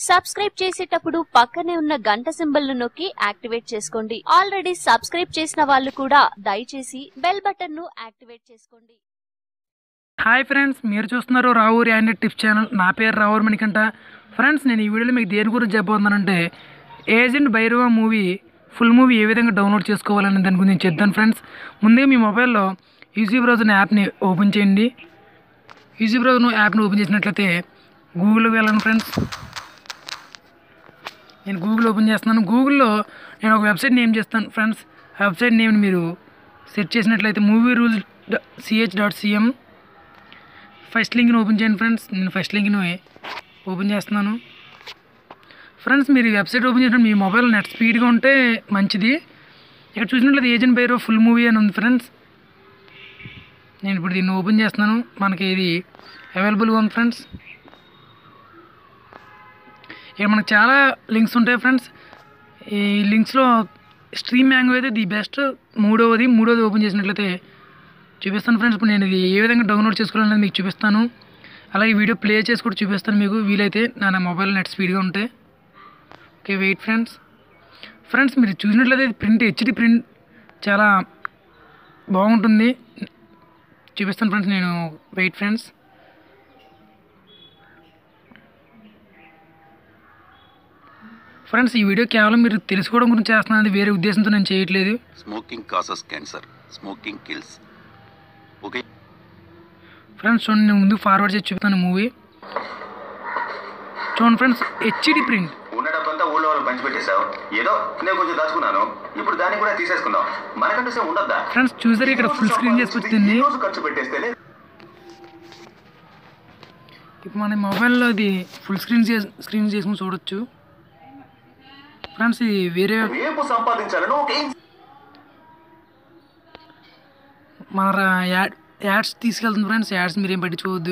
Subscribe చేసేటప్పుడు పక్కనే ఉన్న గంట సింబల్ ను నొక్కి యాక్టివేట్ చేసుకోండి ఆల్రెడీ సబ్స్క్రైబ్ చేసిన వాళ్ళు కూడా దయచేసి బెల్ బటన్ ను యాక్టివేట్ చేసుకోండి హాయ్ ఫ్రెండ్స్ మీరు చూస్తున్నారు రావూరి అండ్ టిప్స్ ఛానల్ నా పేరు రావూరి మణికంట ఫ్రెండ్స్ నేను ఈ వీడియోలో మీకు దేని గురించి చెప్పబోతున్నానంటే agent Bhairava movie full movie ఏ విధంగా డౌన్లోడ్ చేసుకోవాలని దాని గురించి చెప్తాను ఫ్రెండ్స్ ముందుగా మీ మొబైల్లో ఈజీ బ్రౌజర్ యాప్ని ఓపెన్ చేయండి ఈజీ బ్రౌజర్ యాప్ని ఓపెన్ చేసినట్లయితే గూగుల్కి వెళ్ళండి ఫ్రెండ్స్ నేను గూగుల్ ఓపెన్ చేస్తున్నాను గూగుల్లో నేను ఒక వెబ్సైట్ నేమ్ చేస్తాను ఫ్రెండ్స్ ఆ వెబ్సైట్ నేమ్ని మీరు సెర్చ్ చేసినట్లయితే movie rules CH dot CM first లింక్ని ఓపెన్ చేయండి ఫ్రెండ్స్ నేను ఫస్ట్ లింక్ని ఓపెన్ చేస్తున్నాను ఫ్రెండ్స్ మీరు ఈ వెబ్సైట్ ఓపెన్ చేసినప్పుడు మీ మొబైల్ నెట్ స్పీడ్గా ఉంటే మంచిది ఇక్కడ చూసినట్లయితే ఏజెంట్ బైరో ఫుల్ మూవీ అని ఉంది ఫ్రెండ్స్ నేను ఇప్పుడు దీన్ని ఓపెన్ చేస్తున్నాను మనకి ఇది అవైలబుల్గా ఉంది ఫ్రెండ్స్ ఇక్కడ మనకు చాలా లింక్స్ ఉంటాయి ఫ్రెండ్స్ ఈ లింక్స్లో స్ట్రీమ్ మ్యాంగో అయితే ది బెస్ట్ మూడవది మూడవది ఓపెన్ చేసినట్లయితే చూపిస్తాను ఫ్రెండ్స్ ఇప్పుడు నేను ఇది ఏ విధంగా డౌన్లోడ్ చేసుకోవాలనేది మీకు చూపిస్తాను అలాగే వీడియో ప్లే చేసి కూడా చూపిస్తాను మీకు వీలైతే నా నా మొబైల్ నెట్ స్పీడ్గా ఉంటే ఓకే వెయిట్ ఫ్రెండ్స్ ఫ్రెండ్స్ మీరు చూసినట్లయితే ఇది ప్రింట్ హెచ్డి ప్రింట్ చాలా బాగుంటుంది చూపిస్తాను ఫ్రెండ్స్ నేను వెయిట్ ఫ్రెండ్స్ ఫ్రెండ్స్ ఈ వీడియో కేవలం మీరు తెలుసుకోవడం గురించి చేస్తున్నాను అది వేరే ఉద్దేశంతో నేను చేయట్లేదు Smoking causes cancer. Smoking kills. Okay. Friends చూడండి నేను ముందుకు ఫార్వర్డ్ చేసి చూపుతాను మూవీ చూడండి ఫ్రెండ్స్ హెచ్డి ప్రింట్ ఉన్న డబ్బంతా ఊళ్ళో వాళ్ళు పంచిపెట్టేశావు ఏదో నేను కొంచెం దాచుకున్నాను ఇప్పుడు దాన్ని కూడా తీసేసుకుందాం మనకంటూ సేమ్ ఉండద్దా ఫ్రెండ్స్ చూసారు ఇక్కడ ఫుల్ స్క్రీన్ చేసుకొచ్చింది ఈ రోజు ఖర్చు పెట్టేస్తేనే ఇప్పుడు మన మొబైల్లో ఇది ఫుల్ స్క్రీన్ చేసి స్క్రీన్ చేసుకుని చూడొచ్చు ఫ్రెండ్స్ ఇది వేరే రేపు సంపాదించాలని ఒక ఏం మన రా- యాడ్ యాడ్స్ తీసుకెళ్తుంది ఫ్రెండ్స్ యాడ్స్ మీరేం పట్టించుకోవద్దు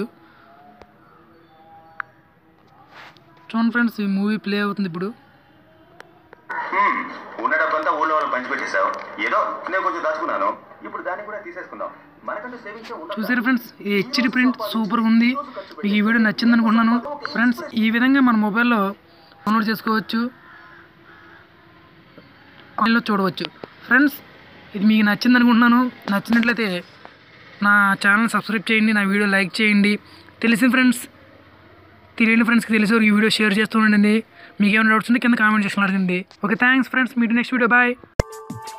చూడండి ఫ్రెండ్స్ ఈ మూవీ ప్లే అవుతుంది ఇప్పుడు హ్మ్, ఉన్న డబ్బంతా ఊళ్ళో వాళ్ళు పంచిపెట్టేశావు ఏదో నేను కొంచెం దాచుకున్నాను ఇప్పుడు దాన్ని కూడా తీసేసుకుందాం మనకంటూ సేవింగ్స్ ఉండదు చూసారు ఫ్రెండ్స్ ఈ హెచ్డి ప్రింట్ సూపర్గా ఉంది మీకు ఈ వీడియో నచ్చింది అనుకుంటున్నాను ఫ్రెండ్స్ ఈ విధంగా మన మొబైల్లో డౌన్లోడ్ చేసుకోవచ్చు ఆన్లైన్లో చూడవచ్చు ఫ్రెండ్స్ ఇది మీకు నచ్చింది అనుకుంటున్నాను నచ్చినట్లయితే నా ఛానల్ సబ్స్క్రైబ్ చేయండి నా వీడియో లైక్ చేయండి తెలిసిన ఫ్రెండ్స్ తెలియని ఫ్రెండ్స్కి తెలిసి ఈ వీడియో షేర్ చేస్తూ ఉండండి మీకు ఏమైనా డౌట్స్ ఉంటే కింద కామెంట్ చేసి అడగండి okay thanks friends meet next video bye